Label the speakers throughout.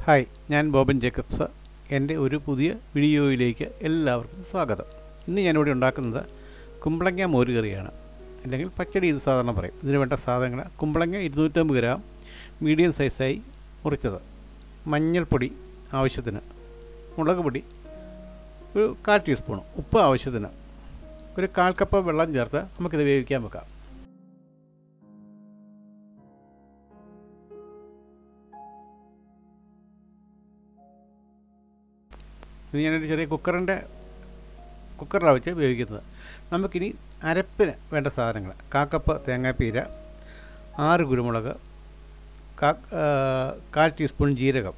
Speaker 1: hi ഞാൻ Boban Jacobs എൻ്റെ ഒരു പുതിയ വീഡിയോയിലേക്ക് എല്ലാവർക്കും സ്വാഗതം ഇന്ന് ഞാനിവിടെ ഉണ്ടാക്കുന്നത് കുമ്പളങ്ങ മോരുകറിയാണ് അല്ലെങ്കിൽ പച്ചടി ഇത് സാധാരണ പറയും ഇതിന് വേണ്ട സാധനങ്ങൾ കുമ്പളങ്ങ ഇരുന്നൂറ്റമ്പത് ഗ്രാം മീഡിയം സൈസായി മുറിച്ചത് മഞ്ഞൾപ്പൊടി ആവശ്യത്തിന് മുളക് പൊടി ഒരു കാൽ ടീസ്പൂൺ ഉപ്പ് ആവശ്യത്തിന് ഒരു കാൽ കപ്പ് വെള്ളം ചേർത്ത് നമുക്കിത് വേവിക്കാൻ വെക്കാം ഇത് ഞാനൊരു ചെറിയ കുക്കറിൻ്റെ കുക്കറിലാണ് വെച്ച് വേവിക്കുന്നത് നമുക്കിനി അരപ്പിന് വേണ്ട സാധനങ്ങൾ കാക്കപ്പ് തേങ്ങാപ്പീര ആറ് കുരുമുളക് കാ കാൽ ടീസ്പൂൺ ജീരകം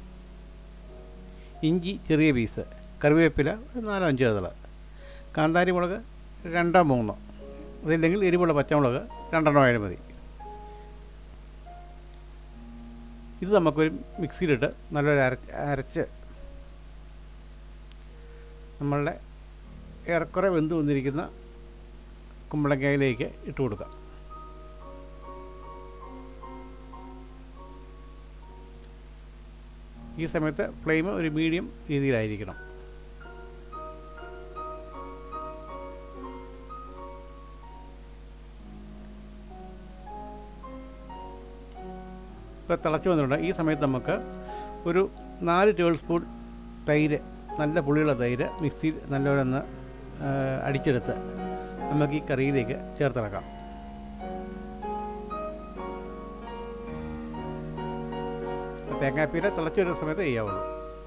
Speaker 1: ഇഞ്ചി ചെറിയ പീസ് കറിവേപ്പില ഒരു നാലോ അഞ്ചോ ഇതള് കാന്താരി മുളക് രണ്ടോ മൂന്നോ അതില്ലെങ്കിൽ എരിവുള്ള പച്ചമുളക് രണ്ടെണ്ണം ആയാലും മതി ഇത് നമുക്കൊരു മിക്സിയിലിട്ട് നല്ലൊരു അരച്ച് അരച്ച് നമ്മളുടെ ഏറെക്കുറെ വെന്ത് വന്നിരിക്കുന്ന കുമ്പളങ്ങയിലേക്ക് ഇട്ട് കൊടുക്കാം ഈ സമയത്ത് ഫ്ലെയിം ഒരു മീഡിയം രീതിയിലായിരിക്കണം ഇപ്പോൾ തിളച്ച് വന്നിട്ടുണ്ട് ഈ സമയത്ത് നമുക്ക് ഒരു നാല് ടേബിൾ സ്പൂൺ തൈര് നല്ല പുളിയുള്ള തൈര് മിക്സിയിൽ നല്ലപോലെ ഒന്ന് അടിച്ചെടുത്ത് നമുക്ക് ഈ കറിയിലേക്ക് ചേർത്തിളക്കാം തേങ്ങാപ്പീര തിളച്ച് വരുന്ന സമയത്ത് ചെയ്യാവുള്ളൂ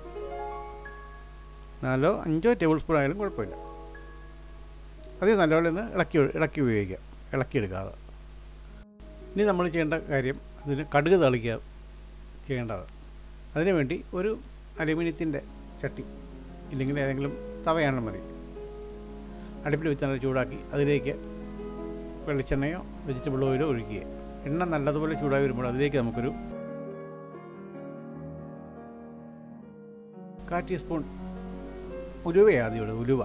Speaker 1: നാലോ അഞ്ചോ ടേബിൾ സ്പൂൺ ആയാലും കുഴപ്പമില്ല അത് നല്ലപോലെ ഒന്ന് ഇളക്കി ഇളക്കി ഉപയോഗിക്കാം ഇളക്കിയെടുക്കാതെ ഇനി നമ്മൾ ചെയ്യേണ്ട കാര്യം ഇതിന് കടുക് തളിക്കുക ചെയ്യേണ്ടത് അതിനുവേണ്ടി ഒരു അലുമിനിയത്തിൻ്റെ ചട്ടി ഇല്ലെങ്കിൽ ഏതെങ്കിലും തവയാണെങ്കിലും മതി അടുപ്പിൽ വെച്ച് നല്ല ചൂടാക്കി അതിലേക്ക് വെളിച്ചെണ്ണയോ വെജിറ്റബിൾ ഓയിലോ ഒഴിക്കുക എണ്ണ നല്ലതുപോലെ ചൂടായി വരുമ്പോൾ അതിലേക്ക് നമുക്കൊരു കാൽ ടീസ്പൂൺ ഉലുവയാണ് ആദ്യം ഇടുന്നത് ഉലുവ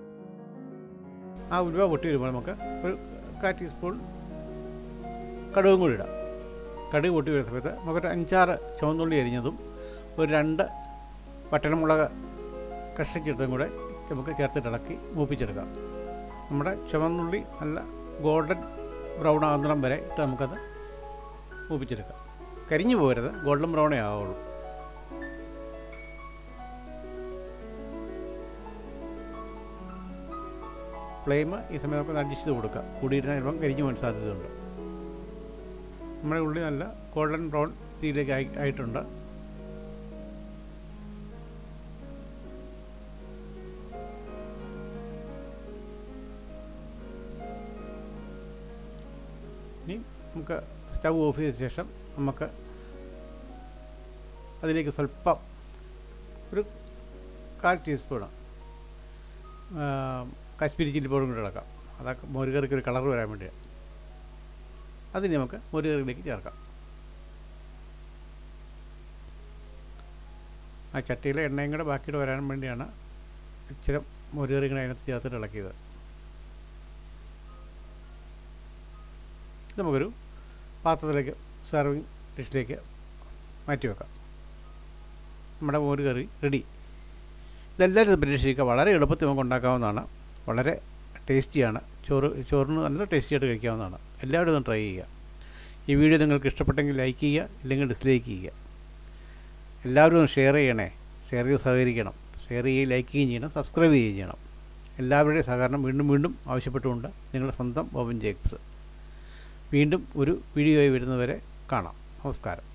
Speaker 1: ആ ഉലുവ പൊട്ടി വരുമ്പോൾ നമുക്ക് ഒരു കാൽ ടീസ്പൂൺ കടുകും കൂടി ഇടാം കടുക് പൊട്ടി വരുന്ന സമയത്ത് നമുക്കൊരു അഞ്ചാറ് ചുവന്നുള്ളി അരിഞ്ഞതും ഒരു രണ്ട് വട്ടനമുളക് കഷ്ടിച്ചിട്ടും കൂടെ നമുക്ക് ചേർത്തിട്ട് ഇളക്കി മൂപ്പിച്ചെടുക്കാം നമ്മുടെ ചുവന്നുള്ളി നല്ല ഗോൾഡൻ ബ്രൗൺ ആകുന്നിടം വരെ ഇട്ട് നമുക്കത് മൂപ്പിച്ചെടുക്കാം കരിഞ്ഞു പോകരുത് ഗോൾഡൻ ബ്രൗണേ ആവുള്ളൂ ഫ്ലെയിം ഈ സമയം നമുക്ക് അഡ്ജസ്റ്റ് ചെയ്ത് കൊടുക്കാം കൂടിയിരുന്നാൽ ചിലപ്പം കരിഞ്ഞു പോകാൻ സാധ്യതയുണ്ട് നമ്മുടെ ഉള്ളി നല്ല ഗോൾഡൻ ബ്രൗൺ രീതിയിലേക്ക് ആയി ആയിട്ടുണ്ട് ഇനി നമുക്ക് സ്റ്റവ് ഓഫ് ചെയ്ത ശേഷം നമുക്ക് അതിലേക്ക് സ്വല്പം ഒരു കാൽ ടീസ്പൂണ് കാശ്മീരി ചില്ലി പൗഡറും കൂടെ ഇളക്കാം അതൊക്കെ മോരുകറിക്ക് ഒരു കളർ വരാൻ വേണ്ടിയാണ് അതിന് നമുക്ക് മോരുകറിയിലേക്ക് ചേർക്കാം ആ ചട്ടിയിലെ എണ്ണയും കൂടെ ബാക്കിയിട്ട് വരാൻ വേണ്ടിയാണ് ഇച്ചിരി മോരുകറി ഇങ്ങനെ അതിനകത്ത് ചേർത്തിട്ട് ഇളക്കിയത് നമുക്കൊരു പാത്രത്തിലേക്ക് സെർവിങ് ഡിഷിലേക്ക് മാറ്റി വെക്കാം നമ്മുടെ മോര് കറി റെഡി ഇതെല്ലാവരും ഇത് പരീക്ഷിക്കുക വളരെ എളുപ്പത്തിൽ നമുക്ക് ഉണ്ടാക്കാവുന്നതാണ് വളരെ ടേസ്റ്റിയാണ് ചോറ് ചോറിന് നല്ല ടേസ്റ്റിയായിട്ട് കഴിക്കാവുന്നതാണ് എല്ലാവരും ഒന്ന് ട്രൈ ചെയ്യുക ഈ വീഡിയോ നിങ്ങൾക്ക് ഇഷ്ടപ്പെട്ടെങ്കിൽ ലൈക്ക് ചെയ്യുക ഇല്ലെങ്കിൽ ഡിസ്ലൈക്ക് ചെയ്യുക എല്ലാവരും ഒന്ന് ഷെയർ ചെയ്യണേ ഷെയർ ചെയ്ത് സഹകരിക്കണം ഷെയർ ചെയ്യുകയും ലൈക്ക് ചെയ്യുകയും ചെയ്യണം സബ്സ്ക്രൈബ് ചെയ്യുകയും ചെയ്യണം എല്ലാവരുടെയും സഹകരണം വീണ്ടും വീണ്ടും ആവശ്യപ്പെട്ടുകൊണ്ട് നിങ്ങളുടെ സ്വന്തം ബോബൻ ജേക്സ് വീണ്ടും ഒരു വീഡിയോയിൽ വരുന്നവരെ കാണാം നമസ്കാരം